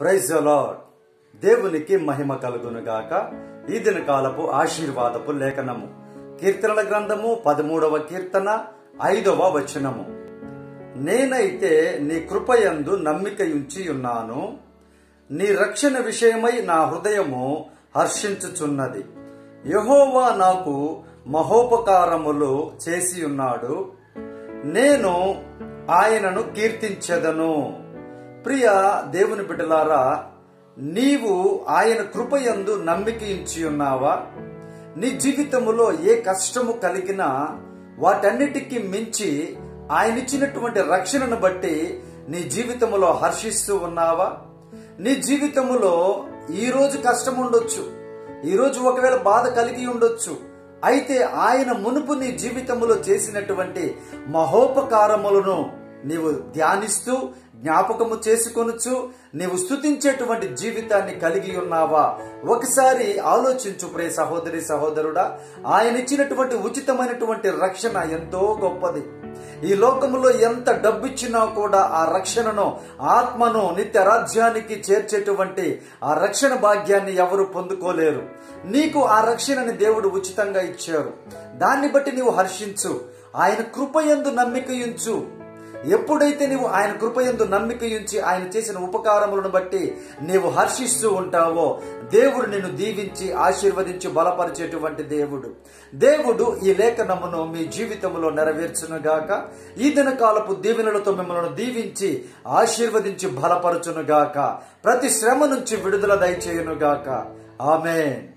praise lord దేవునికి మహిమ కలుగునుగాక ఈ దిన కాలపు ఆశీర్వాదపు లేఖనము కీర్తనల గ్రంథము పదమూడవ కీర్తన ఐదవ వచనము నేనైతే నీ కృపయందు నమ్మికయుంచి ఉన్నాను నీ రక్షణ విషయమై నా హృదయము హర్షించుచున్నది యహోవా నాకు మహోపకారములు చేసి ఉన్నాడు నేను ఆయనను కీర్తించెదను ప్రియ దేవుని బిడ్డలారా నీవు ఆయన కృపయందు నమ్మికించి ఉన్నావా నీ జీవితములో ఏ కష్టము కలిగినా వాటన్నిటికీ మించి ఆయన ఇచ్చినటువంటి రక్షణను బట్టి నీ జీవితములో హర్షిస్తూ ఉన్నావా నీ జీవితములో ఈ రోజు కష్టం ఉండొచ్చు ఈ రోజు ఒకవేళ బాధ కలిగి ఉండొచ్చు అయితే ఆయన మునుపు నీ జీవితములో చేసినటువంటి మహోపకారములను నీవు ధ్యానిస్తూ జ్ఞాపకము చేసుకొనుచు నీవు స్థుతించేటువంటి జీవితాన్ని కలిగి ఉన్నావా ఒకసారి ఆలోచించు ప్రే సహోదరి సహోదరుడా ఆయన ఇచ్చినటువంటి ఉచితమైనటువంటి రక్షణ ఎంతో గొప్పది ఈ లోకములో ఎంత డబ్బిచ్చినా కూడా ఆ రక్షణను ఆత్మను నిత్య రాజ్యానికి చేర్చేటువంటి ఆ రక్షణ భాగ్యాన్ని ఎవరు పొందుకోలేరు నీకు ఆ రక్షణని దేవుడు ఉచితంగా ఇచ్చారు దాన్ని బట్టి నీవు హర్షించు ఆయన కృపయందు నమ్మికయుంచు ఎప్పుడైతే నీవు ఆయన కృపయందు నమ్మికయుంచి ఆయన చేసిన ఉపకారములను బట్టి నీవు హర్షిస్తూ ఉంటావో దేవుడు నిన్ను దీవించి ఆశీర్వదించి బలపరిచేటువంటి దేవుడు దేవుడు ఈ లేఖనమును మీ జీవితంలో నెరవేర్చునుగాక ఈ దినకాలపు దీవెనలతో మిమ్మల్ని దీవించి ఆశీర్వదించి బలపరచునుగాక ప్రతి శ్రమ నుంచి విడుదల దయచేయునుగాక ఆమెన్